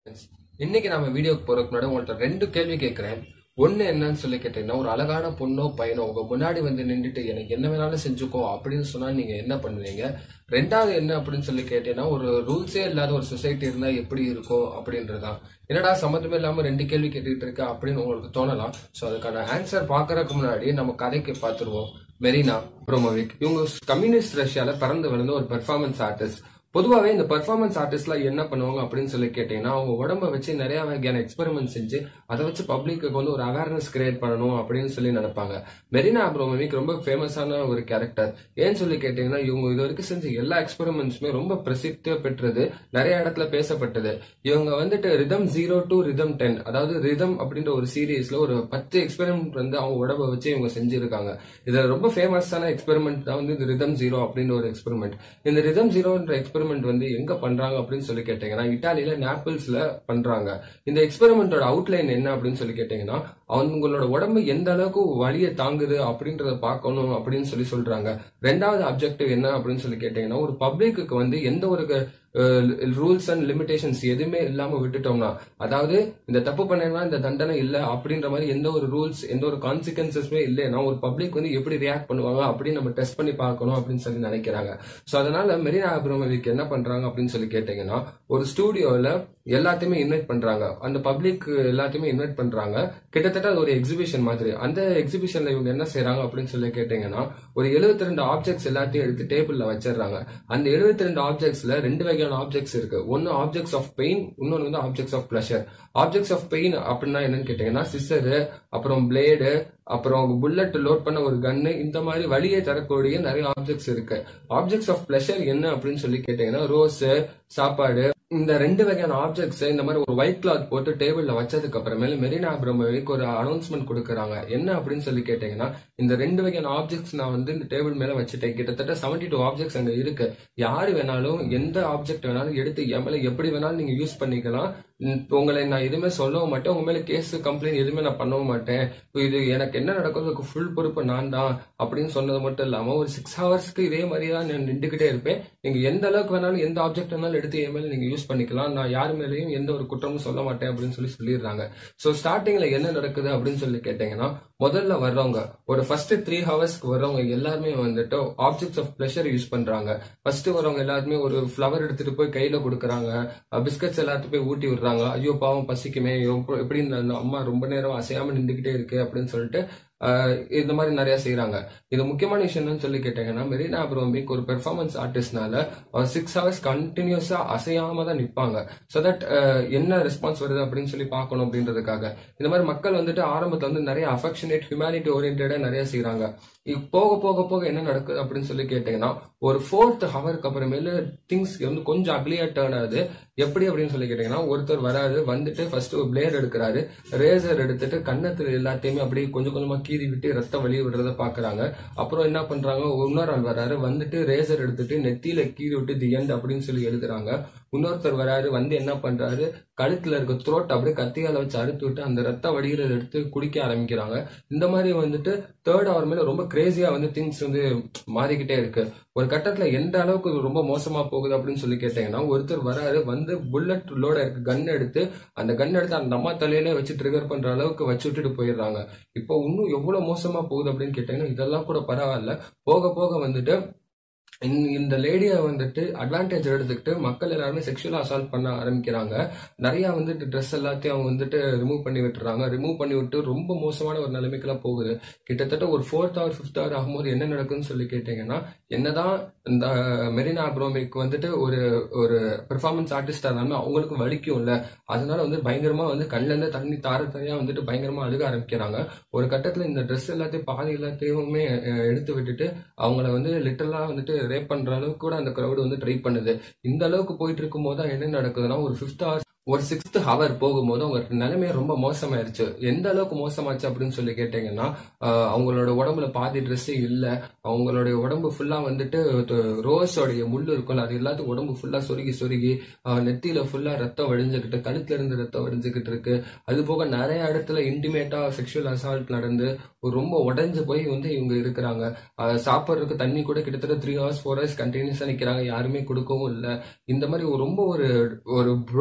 இன்னைக்கு நம்ம வீடியோக்கு போறதுக்கு முன்னாடி உங்கள்ட்ட ரெண்டு கேள்வி கேட்கிறேன் ஒண்ணு என்னன்னு சொல்லி கேட்டீங்கன்னா ஒரு அழகான பொண்ணோ பையனோ உங்க முன்னாடி வந்து நின்றுட்டு எனக்கு என்ன வேணாலும் செஞ்சுக்கோ அப்படின்னு சொன்னா நீங்க என்ன பண்ணுவீங்க ரெண்டாவது என்ன அப்படின்னு சொல்லி கேட்டீங்கன்னா ஒரு ரூல்ஸே இல்லாத ஒரு சொசைட்டி இருந்தா எப்படி இருக்கும் அப்படின்றதுதான் என்னடா சம்மந்தமே இல்லாம ரெண்டு கேள்வி கேட்டுட்டு இருக்க அப்படின்னு உங்களுக்கு தோணலாம் சோ அதுக்கான ஆன்சர் பாக்குறதுக்கு முன்னாடி நம்ம கதைக்கு பார்த்துருவோம் மெரினா ப்ரோமோவிக் இவங்க கம்யூனிஸ்ட் ரஷ்யால பிறந்து வளர்ந்த ஒரு பெர்ஃபார்மன்ஸ் ஆர்டிஸ்ட் பொதுவாகவே இந்த பெர்ஃபார்மன்ஸ் ஆர்டிஸ்ட்லாம் என்ன பண்ணுவாங்க அப்படின்னு சொல்லி கேட்டீங்கன்னா அவங்க உடம்ப வச்சு நிறைய வகையான எக்ஸ்பெரிமெண்ட் செஞ்சு அதை வச்சு பப்ளிக்கு வந்து ஒரு அவேர்னஸ் கிரியேட் பண்ணணும் அப்படின்னு சொல்லி நினைப்பாங்க மெரினா அப்ரோமவிக் ரொம்ப ஃபேமஸான ஒரு கேரக்டர் ஏன்னு சொல்லி கேட்டீங்கன்னா இவங்க இது வரைக்கும் செஞ்ச எல்லா எக்ஸ்பெரிமெண்ட்ஸுமே ரொம்ப பிரசித்தி பெற்றது நிறைய இடத்துல பேசப்பட்டது இவங்க வந்துட்டு rhythm zero to rhythm ten அதாவது ரிதம் அப்படின்ற ஒரு சீரீஸ்ல ஒரு பத்து எக்ஸ்பெரிமெண்ட் வந்து அவங்க உடம்ப வச்சு இவங்க செஞ்சிருக்காங்க இதுல ரொம்ப ஃபேமஸான எக்ஸ்பெரிமெண்ட் தான் வந்து இந்த ரிதம் ஜீரோ அப்படின்னு ஒரு எக்ஸ்பெரிமெண்ட் இந்த ரிதம் ஜீரோன்ற எக்ஸ்பெரிமெண்ட் வந்து எங்க பண்றாங்க அப்படின்னு சொல்லி கேட்டீங்கன்னா இட்டாலியில நாப்பிள்ஸ்ல பண்றாங்க இந்த எக்ஸ்பெரிமெண்டோட அவுட்லைன் என்ன அப்படின்னு சொல்லி கேட்டீங்கன்னா அவங்களோட உடம்பு எந்த அளவுக்கு வலியை தாங்குது அப்படின்றத பார்க்கணும் அப்படின்னு சொல்லி சொல்றாங்க ரெண்டாவது அப்ஜெக்டிவ் என்ன அப்படின்னு சொல்லி கேட்டீங்கன்னா ஒரு பப்ளிக்கு வந்து எந்த ஒரு ரூல்ஸ் அண்ட் லிமிடேஷன்ஸ் எதுவுமே இல்லாம விட்டுட்டோம்னா அதாவது இந்த தப்பு பண்ணா இந்த தண்டனை இல்ல அப்படின்ற மாதிரி எந்த ஒரு ரூல்ஸ் எந்த ஒரு கான்சிக்வன்சஸ்மே இல்லைன்னா ஒரு பப்ளிக் வந்து எப்படி ரியாக்ட் பண்ணுவாங்க அப்படின்னு நம்ம டெஸ்ட் பண்ணி பார்க்கணும் அப்படின்னு சொல்லி நினைக்கிறாங்க சோ அதனால மெரினா அப்ரோமவிக் என்ன பண்றாங்க அப்படின்னு சொல்லி கேட்டீங்கன்னா ஒரு ஸ்டூடியோல எல்லாத்தையுமே இன்வைட் பண்றாங்க அந்த பப்ளிக் எல்லாத்தையுமே இன்வைட் பண்றாங்க கிட்டத்தட்ட அது ஒரு எக்ஸிபிஷன் மாதிரி அந்த எக்ஸிபிஷன்ல இவங்க என்ன செய்யறாங்க அப்படின்னு சொல்லி கேட்டீங்கன்னா ஒரு எழுபத்தி ரெண்டு ஆப்ஜெக்ட்ஸ் எல்லாத்தையும் எடுத்து டேபிள்ல வச்சிடுறாங்க அந்த எழுபத்தி ரெண்டு ஆப்ஜெக்ட்ஸ்ல ரெண்டு வகையான ஆப்ஜெக்ட்ஸ் இருக்கு ஒன்னு ஆப்ஜெக்ட்ஸ் ஆஃப் பெயின் இன்னொன்னு வந்து objects of pleasure objects of pain அப்படின்னா என்னன்னு கேட்டீங்கன்னா சிசரு அப்புறம் பிளேடு அப்புறம் புல்லட் லோட் பண்ண ஒரு கன்னு இந்த மாதிரி வழியை தரக்கூடிய நிறைய ஆப்ஜெக்ட்ஸ் இருக்கு ஆப்ஜெக்ட்ஸ் ஆஃப் பிளஷர் என்ன அப்படின்னு சொல்லி கேட்டீங்கன்னா ரோஸ் சாப்பாடு இந்த ரெண்டு வகையான ஆப்ஜெக்ட்ஸ் இந்த மாதிரி ஒரு ஒயிட் கிளாத் போட்டு டேபிள்ல வச்சதுக்கு அப்புறமேல மெரினா அப்ரமோவிக் ஒரு அனௌன்ஸ்மெண்ட் கொடுக்கறாங்க என்ன அப்படின்னு சொல்லி கேட்டீங்கன்னா இந்த ரெண்டு வகையான ஆப்ஜெக்ட்ஸ் நான் வந்து இந்த டேபிள் மேல வச்சுட்டேன் கிட்டத்தட்ட செவன்டி டூ ஆப்ஜெக்ட்ஸ் அங்க இருக்கு யாரு வேணாலும் எந்த ஆப்ஜெக்ட் வேணாலும் எடுத்து என் மேல எப்படி வேணாலும் நீங்க யூஸ் பண்ணிக்கலாம் உங்களை நான் எதுவுமே சொல்லவும் மாட்டேன் உங்க மேல கேஸ் கம்ப்ளைண்ட் எதுவுமே நான் பண்ணவும் மாட்டேன் இது எனக்கு என்ன நடக்கிறதுக்கு ஃபுல் பொறுப்பு நான் தான் அப்படின்னு சொன்னது மட்டும் இல்லாம ஒரு சிக்ஸ் ஹவர்ஸ்க்கு இதே மாதிரி தான் நான் நின்றுகிட்டே இருப்பேன் நீங்க எந்த அளவுக்கு வேணாலும் எந்த ஆப்ஜெக்ட் வேணாலும் எடுத்து என் மேல நீங்க யூஸ் பண்ணிக்கலாம் நான் யார் மேலேயும் எந்த ஒரு குற்றமும் சொல்ல மாட்டேன் அப்படின்னு சொல்லி சொல்லிடுறாங்க சோ ஸ்டார்டிங்ல என்ன நடக்குது அப்படின்னு சொல்லி கேட்டீங்கன்னா முதல்ல வர்றவங்க ஒரு ஃபர்ஸ்ட் த்ரீ ஹவர்ஸ்க்கு வர்றவங்க எல்லாருமே வந்துட்டு ஆப்ஜெக்ட்ஸ் ஆஃப் பிளஷர் யூஸ் பண்றாங்க ஃபர்ஸ்ட் வரவங்க எல்லாருமே ஒரு ஃபிளவர் எடுத்துட்டு போய் கையில கொடுக்குறாங்க பிஸ்கட்ஸ் எல்லாத்துக்கும் போய் ஊட்டி விடுறாங்க ஐயோ பாவம் பசிக்குமே எப்படி இந்த அம்மா ரொம்ப நேரம் அசையாம நின்றுகிட்டே இருக்கு அப்படின்னு சொல்லிட்டு இந்த மாதிரி நிறைய செய்யறாங்க இது முக்கியமான விஷயம் என்னன்னு சொல்லி கேட்டீங்கன்னா மெரினா அப்ரோமிக் ஒரு பெர்ஃபார்மன்ஸ் ஆர்டிஸ்ட்னால சிக்ஸ் ஹவர்ஸ் கண்டினியூஸா அசையாம தான் நிற்பாங்க ஸோ தட் என்ன ரெஸ்பான்ஸ் வருது அப்படின்னு சொல்லி பார்க்கணும் அப்படின்றதுக்காக இந்த மாதிரி மக்கள் வந்துட்டு ஆரம்பத்துல வந்து நிறைய அஃபெக்ஷனேட் ஹியூமனிட்டி ஓரியன்டா நிறைய செய்யறாங்க போக போக போக என்ன நடக்குது அப்படின்னு சொல்லி கேட்டீங்கன்னா ஒரு ஃபோர்த் ஹவருக்கு அப்புறமேல திங்ஸ் வந்து கொஞ்சம் அக்லியா டேர்ன் ஆகுது எப்படி அப்படின்னு சொல்லி கேட்டீங்கன்னா ஒருத்தர் வராது வந்துட்டு ஃபர்ஸ்ட் ஒரு பிளேட் எடுக்கிறாரு ரேசர் எடுத்துட்டு கன்னத்துல எல்லாத்தையுமே அப்படியே கொஞ்சம் கொஞ்சமா கீறி விட்டு ரத்த வழி விடுறத பாக்குறாங்க அப்புறம் என்ன பண்றாங்க இன்னொரு ஆள் வராரு வந்துட்டு ரேசர் எடுத்துட்டு நெத்தியில கீறி விட்டு தி எண்ட் அப்படின்னு சொல்லி எழுதுறாங்க இன்னொருத்தர் வராரு வந்து என்ன பண்றாரு கழுத்துல இருக்க த்ரோட் அப்படியே கத்தியால வச்சு அறுத்து விட்டு அந்த ரத்த வடிகிறத எடுத்து குடிக்க ஆரம்பிக்கிறாங்க இந்த மாதிரி வந்துட்டு தேர்ட் அவர் மேல ரொம்ப கிரேசியா வந்து திங்ஸ் வந்து மாறிக்கிட்டே இருக்கு ஒரு கட்டத்துல எந்த அளவுக்கு ரொம்ப மோசமா போகுது அப்படின்னு சொல்லி கேட்டீங்கன்னா ஒருத்தர் வராரு வந்து புல்லட் லோட இருக்க கன் எடுத்து அந்த கன் எடுத்து அந்த அம்மா தலையில வச்சு ட்ரிகர் பண்ற அளவுக்கு வச்சு விட்டுட்டு போயிடுறாங்க இப்போ இன்னும் எவ்வளவு மோசமா போகுது அப்படின்னு கேட்டீங்கன்னா இதெல்லாம் கூட பரவாயில்ல போக போக வந்துட்டு இந்த லேடியை வந்துட்டு அட்வான்டேஜ் எடுத்துக்கிட்டு மக்கள் எல்லாருமே செக்ஷுவலா அசால்ட் பண்ண ஆரம்பிக்கிறாங்க நிறைய வந்துட்டு ட்ரெஸ் எல்லாத்தையும் அவங்க வந்துட்டு ரிமூவ் பண்ணி விட்டுறாங்க ரிமூவ் பண்ணி விட்டு ரொம்ப மோசமான ஒரு நிலைமைக்கெல்லாம் போகுது கிட்டத்தட்ட ஒரு ஃபோர்த் ஹவர் ஃபிஃப்த் ஹவர் ஆகும்போது என்ன நடக்குன்னு சொல்லி கேட்டீங்கன்னா என்னதான் இந்த மெரினா அப்ரோமிக் வந்துட்டு ஒரு ஒரு பெர்ஃபார்மன்ஸ் ஆர்டிஸ்டா இருந்தாலும் அவங்களுக்கு வலிக்கும் இல்ல அதனால வந்து பயங்கரமா வந்து கண்ணுல இருந்து தண்ணி தார தனியா வந்துட்டு பயங்கரமா அழுக ஆரம்பிக்கிறாங்க ஒரு கட்டத்துல இந்த ட்ரெஸ் எல்லாத்தையும் பாதி எல்லாத்தையுமே எடுத்து விட்டுட்டு அவங்கள வந்து லிட்டரலா வந்துட்டு ரேப் பண்ற அளவுக்கு கூட அந்த கிரௌடு வந்து ட்ரை பண்ணுது இந்த அளவுக்கு போயிட்டு இருக்கும் போது என்ன நடக்குதுன்னா ஒரு ஃபிஃப்த் ஹவர்ஸ் ஒரு சிக்ஸ்த் ஹவர் போகும்போது அவங்க நிலைமைய ரொம்ப மோசமாயிருச்சு எந்த அளவுக்கு மோசமாச்சு அப்படின்னு சொல்லி கேட்டீங்கன்னா அவங்களோட உடம்புல பாதி ட்ரெஸ் இல்ல அவங்களுடைய உடம்பு ஃபுல்லா வந்துட்டு ரோஸோடைய முள்ளு இருக்கும்ல அது எல்லாத்துக்கும் உடம்பு ஃபுல்லா சொருகி சொருகி நெத்தியில ஃபுல்லா ரத்தம் வடிஞ்சுக்கிட்டு கழுத்துல இருந்து ரத்தம் வடிஞ்சுக்கிட்டு இருக்கு அது போக நிறைய இடத்துல இன்டிமேட்டா செக்ஷுவல் அசால்ட் நடந்து ரொம்ப உடஞ்சு போய் வந்து இவங்க இருக்கிறாங்க சாப்பிட்றதுக்கு தண்ணி கூட கிட்டத்தட்ட த்ரீ ஹவர்ஸ் ஃபோர் ஹவர்ஸ் கண்டினியூஸா நிக்கிறாங்க யாருமே கொடுக்கவும் இல்லை இந்த மாதிரி ரொம்ப ஒரு ஒரு புரோக்கனா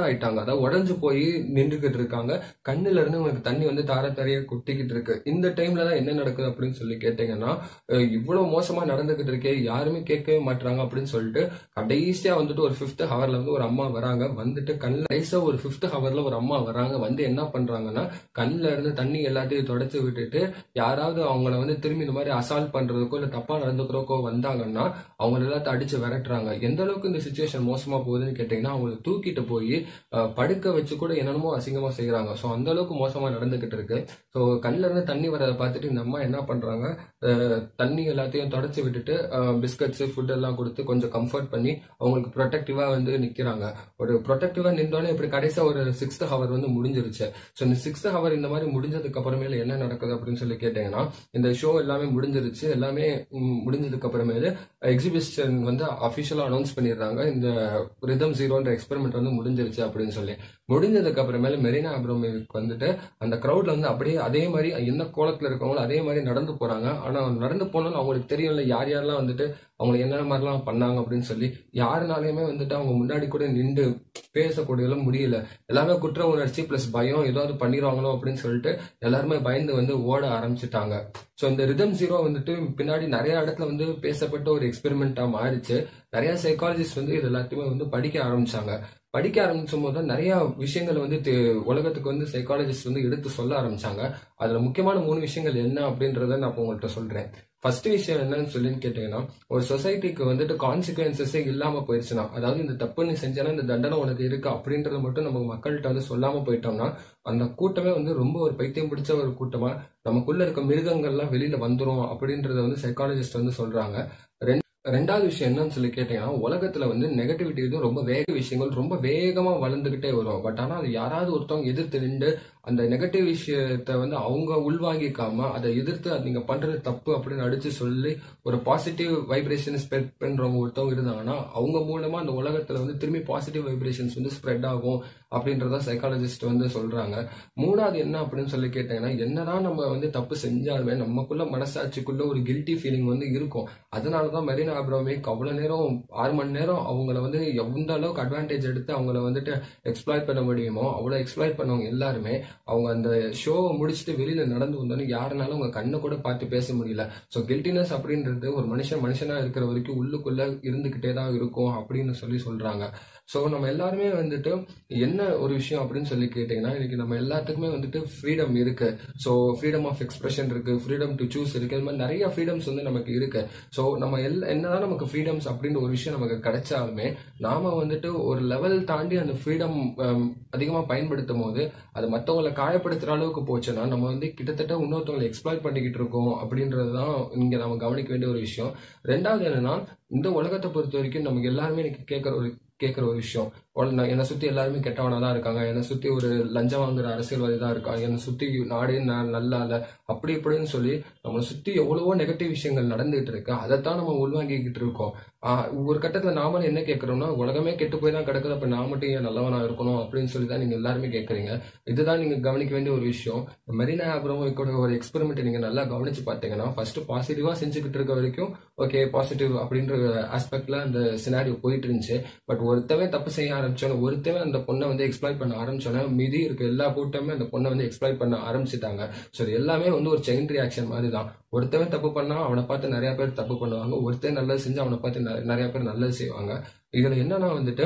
ஆயிட்டாங்க அதாவது உடஞ்சு போய் நின்றுகிட்டு இருக்காங்க கண்ணுல இருந்து உங்களுக்கு தண்ணி வந்து தார தாரையா கொட்டிக்கிட்டு இருக்கு இந்த டைம்ல தான் என்ன நடக்குது அப்படின்னு சொல்லி கேட்டீங்கன்னா அஹ் இவ்வளவு மோசமா நடந்துகிட்டு இருக்கே யாருமே கேட்கவே மாட்டாங்க அப்படின்னு சொல்லிட்டு கடைசியா வந்துட்டு ஒரு ஃபிஃப்த் ஹவர்ல வந்து ஒரு அம்மா வராங்க வந்துட்டு கண்ணில் கடைசியா ஒரு ஃபிஃப்த் ஹவர்ல ஒரு அம்மா வராங்க வந்து என்ன பண்றாங்கன்னா கண்ணுல இருந்து தண்ணி எல்லாத்தையும் தொடச்சு விட்டுட்டு யாராவது அவங்கள வந்து திரும்பி இந்த மாதிரி அசால்ட் பண்றதுக்கோ இல்ல தப்பா நடந்துக்கிறோக்கோ வந்தாங்கன்னா அவங்க எல்லாத்தையும் அடிச்சு விரட்டுறாங்க எந்த அளவுக்கு இந்த சுச்சுவேஷன் மோசமா போகுதுன்னு கேட்டீங்கன்னா அவங்களை தூக்கிட்டு போய் அஹ், படுக்க வச்சு கூட என்னென்னமோ அசிங்கமா செய்யறாங்க ஸோ அந்த அளவுக்கு மோசமா நடந்துகிட்டு இருக்கு ஸோ கண்ணுல இருந்து தண்ணி வரதை பார்த்துட்டு இந்த அம்மா என்ன பண்றாங்க அஹ், தண்ணி எல்லாத்தையும் தொடச்சு விட்டுட்டு பிஸ்கட்ஸ் ஃபுட் எல்லாம் கொடுத்து கொஞ்சம் கம்ஃபர்ட் பண்ணி அவங்களுக்கு ப்ரொடெக்டிவா வந்து நிக்கிறாங்க ஒரு ப்ரொடெக்டிவா நின்றோன்னே இப்படி கடைசியா ஒரு சிக்ஸ்த் ஹவர் வந்து முடிஞ்சிருச்சு ஸோ இந்த சிக்ஸ்த் ஹவர் இந்த மாதிரி முடிஞ்சதுக்கு அப்புறமேல என்ன நடக்குது அப்படின்னு சொல்லி கேட்டீங்கன்னா இந்த ஷோ எல்லாமே முடிஞ்சிருச்சு எல்லாமே ம், முடிஞ்சதுக்கு அப்புறமேலு எக்ஸிபிஷன் வந்து அஃபிஷியலா அனௌன்ஸ் பண்ணிடுறாங்க இந்த ரிதம் ஜீரோன்ற எக்ஸ்பெரிமெண்ட் வந்து முடிஞ்சிருச்சு அப்படின்னு சொல்லி முடிஞ்சதுக்கு அப்புறமேல மெரினா அப்ரோமிக்கு வந்துட்டு அந்த க்ரௌட்ல வந்து அப்படியே அதே மாதிரி என்ன கோலத்துல இருக்கவங்களும் அதே மாதிரி நடந்து போறாங்க ஆனா நடந்து போனாலும் அவங்களுக்கு தெரியும்ல யார் யாரெல்லாம் வந்துட்டு அவங்க என்ன மாதிரிலாம் பண்ணாங்க அப்படின்னு சொல்லி யாருனாலையுமே வந்துட்டு அவங்க முன்னாடி கூட நின்று பேசக்கூடியதெல்லாம் முடியல எல்லாமே குற்ற உணர்ச்சி பிளஸ் பயம் ஏதாவது பண்ணிடுவாங்களோ அப்படின்னு சொல்லிட்டு எல்லாருமே பயந்து வந்து ஓட ஆரம்பிச்சிட்டாங்க ஸோ இந்த ரிதம் ஜீரோ வந்துட்டு பின்னாடி நிறைய இடத்துல வந்து பேசப்பட்ட ஒரு எக்ஸ்பெரிமெண்டா மாறிச்சு நிறைய சைக்காலஜிஸ்ட் வந்து இது எல்லாத்தையுமே வந்து படிக்க ஆரம்பிச்சாங்க படிக்க ஆரம்பிச்சும் போது தான் நிறைய விஷயங்கள் வந்து தெ- உலகத்துக்கு வந்து சைக்காலஜிஸ்ட் வந்து எடுத்து சொல்ல ஆரம்பிச்சாங்க அதுல முக்கியமான மூணு விஷயங்கள் என்ன அப்படின்றத நான் இப்போ உங்கள்கிட்ட சொல்றேன் ஃபர்ஸ்ட் விஷயம் என்னன்னு சொல்லி கேட்டீங்கன்னா ஒரு சொசைட்டிக்கு வந்துட்டு கான்சிக்வன்சஸே இல்லாம போயிருச்சுன்னா அதாவது இந்த தப்பு நீ செஞ்சனா இந்த தண்டனை உனக்கு இருக்கு அப்படின்றத மட்டும் நம்ம மக்கள்கிட்ட வந்து சொல்லாம போயிட்டோம்னா அந்த கூட்டமே வந்து ரொம்ப ஒரு பைத்தியம் பிடிச்ச ஒரு கூட்டமா நமக்குள்ள இருக்க மிருகங்கள்லாம் வெளியில வந்துரும் அப்படின்றத வந்து சைக்காலஜிஸ்ட் வந்து சொல்றாங்க ரெண்டு ரெண்டாவது விஷயம் என்னன்னு சொல்லி கேட்டீங்கன்னா உலகத்துல வந்து நெகட்டிவிட்டி வந்து ரொம்ப வேக விஷயங்கள் ரொம்ப வேகமா வளர்ந்துகிட்டே வரும் பட் ஆனா அது யாராவது ஒருத்தவங்க எதிர்த்து நின்று அந்த நெகட்டிவ் விஷயத்த வந்து அவங்க உள்வாங்கிக்காம அதை எதிர்த்து அது நீங்க பண்றது தப்பு அப்படின்னு அடிச்சு சொல்லி ஒரு பாசிட்டிவ் வைப்ரேஷன் ஸ்ப்ரெட் பண்றவங்க ஒருத்தவங்க இருந்தாங்கன்னா அவங்க மூலமா அந்த உலகத்துல வந்து திரும்பி பாசிட்டிவ் வைப்ரேஷன்ஸ் வந்து ஸ்ப்ரெட் ஆகும் அப்படின்றத சைக்காலஜிஸ்ட் வந்து சொல்றாங்க மூணாவது என்ன அப்படின்னு சொல்லி கேட்டீங்கன்னா என்னதான் நம்ம வந்து தப்பு செஞ்சாலுமே நமக்குள்ள மனசாட்சிக்குள்ள ஒரு கில்ட்டி ஃபீலிங் வந்து இருக்கும் அதனாலதான் மெரினா அப்ரோமிக் அவ்வளவு நேரம் ஆறு மணி நேரம் அவங்கள வந்து எந்த அளவுக்கு அட்வான்டேஜ் எடுத்து அவங்கள வந்துட்டு எக்ஸ்ப்ளாய்ட் பண்ண முடியுமோ அவ்வளவு எக்ஸ்ப்ளாய்ட் பண்ணவங்க எல்லாருமே அவங்க அந்த ஷோவை முடிச்சுட்டு வெளியில நடந்து வந்தோன்னு யாருனாலும் அவங்க கண்ணை கூட பார்த்து பேச முடியல ஸோ கில்ட்டினஸ் அப்படின்றது ஒரு மனுஷன் மனுஷனா இருக்கிற வரைக்கும் உள்ளுக்குள்ள இருந்துகிட்டே தான் இருக்கும் அப்படின்னு சொல்லி சொல்றாங்க ஸோ நம்ம எல்லாருமே வந்துட்டு என்ன ஒரு விஷயம் அப்படின்னு சொல்லி கேட்டீங்கன்னா இன்னைக்கு நம்ம எல்லாத்துக்குமே வந்துட்டு ஃப்ரீடம் இருக்கு ஸோ ஃப்ரீடம் ஆஃப் எக்ஸ்பிரஷன் இருக்கு ஃப்ரீடம் டு சூஸ் இருக்கு இது மாதிரி நிறைய ஃப்ரீடம்ஸ் வந்து நமக்கு இருக்கு ஸோ நம்ம எல்லா என்னதான் நமக்கு ஃப்ரீடம்ஸ் அப்படின்ற ஒரு விஷயம் நமக்கு கிடைச்சாலுமே நாம வந்துட்டு ஒரு லெவல் தாண்டி அந்த ஃப்ரீடம் அதிகமாக பயன்படுத்தும் போது அது மற்றவங்களை காயப்படுத்துற அளவுக்கு போச்சுன்னா நம்ம வந்து கிட்டத்தட்ட இன்னொருத்தவங்களை எக்ஸ்ப்ளாய்ட் பண்ணிக்கிட்டு இருக்கோம் அப்படின்றது தான் இங்க நம்ம கவனிக்க வேண்டிய ஒரு விஷயம் ரெண்டாவது என்னன்னா இந்த உலகத்தை பொறுத்த வரைக்கும் நமக்கு எல்லாருமே இன்னைக்கு கேட்குற ஒரு கேட்குற ஒரு விஷயம் உல- நான் என்னை சுத்தி எல்லாருமே கெட்டவனா தான் இருக்காங்க என்னை சுத்தி ஒரு லஞ்சம் வாங்குற அரசியல்வாதி தான் இருக்காங்க என்னை சுத்தி நாடே ந- நல்லா இல்ல அப்படி இப்படின்னு சொல்லி நம்மளை சுத்தி எவ்வளவோ நெகட்டிவ் விஷயங்கள் நடந்துட்டு இருக்கு அதைத்தான் நம்ம உள்வாங்கிக்கிட்டு இருக்கோம் ஆஹ் ஒரு கட்டத்துல நாமளும் என்ன கேட்கறோம்னா உலகமே கெட்டு போய் தான் கிடக்குது அப்ப நான் மட்டும் ஏன் நல்லவனா இருக்கணும் அப்படின்னு சொல்லி தான் நீங்க எல்லாருமே கேட்கறீங்க இதுதான் நீங்க கவனிக்க வேண்டிய ஒரு விஷயம் மெரினா அப்ரோமிக்கோட ஒரு எக்ஸ்பெரிமெண்ட் நீங்க நல்லா கவனிச்சு பார்த்தீங்கன்னா ஃபர்ஸ்ட் பாசிட்டிவா செஞ்சுக்கிட்டு இருக்க வரைக்கும் ஓகே பாசிட்டிவ் அப்படின்ற ஆஸ்பெக்ட்ல அந்த சினாரியோ போயிட்டு இருந்துச்சு பட் ஒருத்தவன் தப்பு செய்ய ஆரம்பிச்சோன்னு ஒருத்தவன் அந்த பொண்ணை வந்து எக்ஸ்ப்ளாய்ட் பண்ண ஆரம்பிச்சோன்னா மீதி இருக்க எல்லா கூட்டமே அந்த பொண்ணை வந்து எக்ஸ்ப்ளாய்ட் பண்ண ஆரம்பிச்சிட்டாங்க ஸோ இது எல்லாமே வந்து ஒரு செயின் ரியாக்ஷன் மாதிரி தான் ஒருத்தவன் தப்பு பண்ணா அவனை பார்த்து நிறைய பேர் தப்பு பண்ணுவாங்க ஒருத்தன் நல்லது செஞ்சு அவனை பார்த்து நெ- நிறைய பேர் நல்லது செய்வாங்க இதுல என்னன்னா வந்துட்டு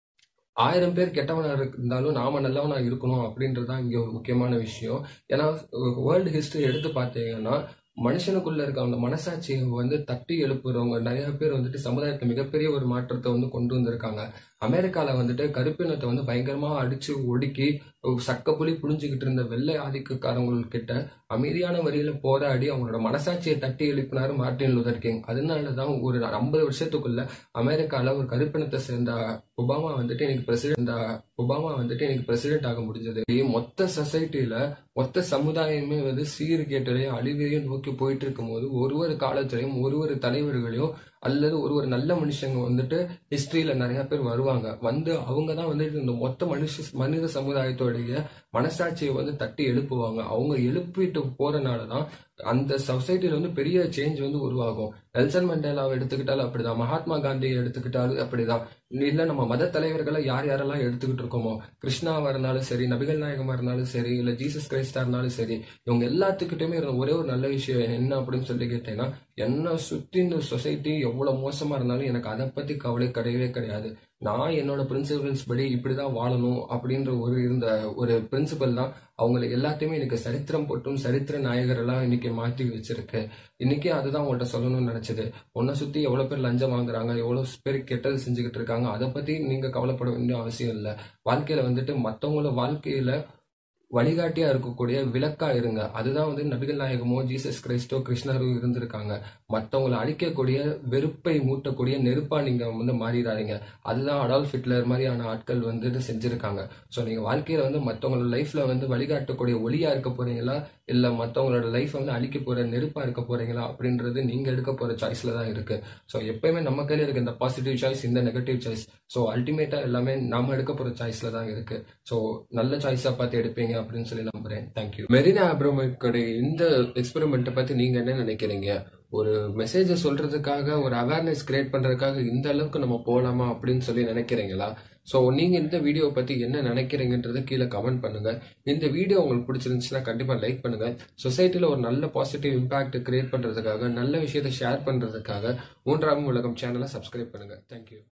ஆயிரம் பேர் கெட்டவனா இருந்தாலும் நாம நல்லவனா இருக்கணும் அப்படின்றதுதான் இங்க ஒரு முக்கியமான விஷயம் ஏன்னா வேர்ல்டு ஹிஸ்டரி எடுத்து பார்த்தீங்கன்னா மனுஷனுக்குள்ள இருக்க அந்த மனசாட்சியை வந்து தட்டி எழுப்புறவங்க நிறைய பேர் வந்துட்டு சமுதாயத்துல மிகப்பெரிய ஒரு மாற்றத்தை வந்து கொண்டு வந்திருக்காங்க அமெரிக்கால வந்துட்டு கருப்பினத்தை வந்து பயங்கரமா அடிச்சு ஒடுக்கி சக்க புலி புழிஞ்சுக்கிட்டு இருந்த வெள்ளை ஆதிக்கக்காரங்கக்கிட்ட அமைதியான வரியில போராடி அவங்களோட மனசாட்சியை தட்டி எழுப்பினாரு மார்ட்டின் லூதர் கிங் அதனாலதான் ஒரு ஐம்பது வருஷத்துக்குள்ள அமெரிக்கால ஒரு கருப்பினத்தை சேர்ந்த ஒபாமா வந்துட்டு எனக்கு பிரசிடென்ட் ஒபாமா வந்துட்டு எனக்கு பிரசிடென்ட் ஆக முடிஞ்சது மொத்த சொசைட்டில மொத்த சமுதாயமே வந்து சீர்கேட்டலையும் அழிவையும் நோக்கி போயிட்டு இருக்கும்போது ஒரு ஒரு காலத்திலையும் ஒரு ஒரு தலைவர்களையும் அல்லது ஒரு ஒரு நல்ல மனுஷங்க வந்துட்டு ஹிஸ்டரியில நிறைய பேர் வருவாங்க வந்து அவங்க தான் வந்துட்டு இந்த மொத்த மனுஷ மனித சமுதாயத்தோடைய மனசாட்சியை வந்து தட்டி எழுப்புவாங்க அவங்க எழுப்பிட்டு போறனால தான் அந்த சொசைட்டில வந்து பெரிய சேஞ்ச் வந்து உருவாகும் நெல்சன் மண்டேலாவை எடுத்துக்கிட்டாலும் அப்படிதான் மகாத்மா காந்தியை எடுத்துக்கிட்டாலும் அப்படிதான் இல்ல நம்ம மத தலைவர்களை யார் யாரெல்லாம் எடுத்துக்கிட்டு இருக்கோமோ கிருஷ்ணாவா இருந்தாலும் சரி நபிகள் நாயகமா இருந்தாலும் சரி இல்ல ஜீசஸ் கிரைஸ்டா இருந்தாலும் சரி இவங்க எல்லாத்துக்கிட்டுமே இருந்த ஒரே ஒரு நல்ல விஷயம் என்ன அப்படின்னு சொல்லி கேட்டீங்கன்னா என்ன சுத்தி இந்த சொசைட்டி எவ்வளவு மோசமா இருந்தாலும் எனக்கு அதை பத்தி கவலை கிடையவே கிடையாது நான் என்னோட பிரின்சிபல்ஸ் படி இப்படிதான் வாழணும் அப்படின்ற ஒரு இருந்த ஒரு பிரின்சிபல் தான் அவங்களை எல்லாத்தையுமே எனக்கு சரித்திரம் போட்டும் சரித்திர நாயகரெல்லாம் இன்னைக்கு மாற்றி வச்சிருக்கு இன்னைக்கு அதுதான் உங்கள்ட்ட சொல்லணும்னு நினைச்சது உன்னை சுத்தி எவ்வளவு பேர் லஞ்சம் வாங்குறாங்க எவ்வளவு பேர் கெட்டது செஞ்சுக்கிட்டு இருக்காங்க அதை பத்தி நீங்க கவலைப்பட வேண்டிய அவசியம் இல்லை வாழ்க்கையில வந்துட்டு மத்தவங்கள வாழ்க்கையில வழிகாட்டியா இருக்கக்கூடிய விளக்கா இருங்க அதுதான் வந்து நபிகள் நாயகமோ ஜீசஸ் கிறிஸ்டோ கிருஷ்ணரோ இருந்திருக்காங்க மத்தவங்களை அழிக்கக்கூடிய வெறுப்பை மூட்டக்கூடிய நெருப்பா நீங்க வந்து மாறிடாதீங்க அதுதான் அடால்ஃப் ஹிட்லர் மாதிரியான ஆட்கள் வந்துட்டு செஞ்சிருக்காங்க ஸோ நீங்க வாழ்க்கையில வந்து மத்தவங்களோட லைஃப்ல வந்து வழிகாட்டக்கூடிய ஒளியா இருக்க போறீங்களா இல்ல மத்தவங்களோட லைஃப் வந்து அழிக்க போற நெருப்பா இருக்க போறீங்களா அப்படின்றது நீங்க எடுக்க போற சாய்ஸ்ல தான் இருக்கு ஸோ எப்பயுமே நம்ம கையில இருக்கு இந்த பாசிட்டிவ் சாய்ஸ் இந்த நெகட்டிவ் சாய்ஸ் ஸோ அல்டிமேட்டா எல்லாமே நாம எடுக்க போற சாய்ஸ்ல தான் இருக்கு ஸோ நல்ல சாய்ஸா பார்த்து எடுப்பீங்க அப்படின்னு சொல்லி நம்புறேன் தேங்க்யூ மெரினா ஆப்ரமிக்கோட இந்த எக்ஸ்பெரிமெண்ட்டை பத்தி நீங்க என்ன நினைக்கிறீங்க ஒரு மெசேஜை சொல்றதுக்காக ஒரு அவேர்னஸ் கிரியேட் பண்றதுக்காக இந்த அளவுக்கு நம்ம போலாமா அப்படின்னு சொல்லி நினைக்கிறீங்களா ஸோ நீங்க இந்த வீடியோ பத்தி என்ன நினைக்கிறீங்கன்றத கீழே கமெண்ட் பண்ணுங்க இந்த வீடியோ உங்களுக்கு பிடிச்சிருந்துச்சுன்னா கண்டிப்பா லைக் பண்ணுங்க சொசைட்டில ஒரு நல்ல பாசிட்டிவ் இம்பாக்ட் கிரியேட் பண்றதுக்காக நல்ல விஷயத்தை ஷேர் பண்றதுக்காக மூன்றாம் உலகம் சேனலை சப்ஸ்கிரைப் பண்ணுங்க தேங்க்யூ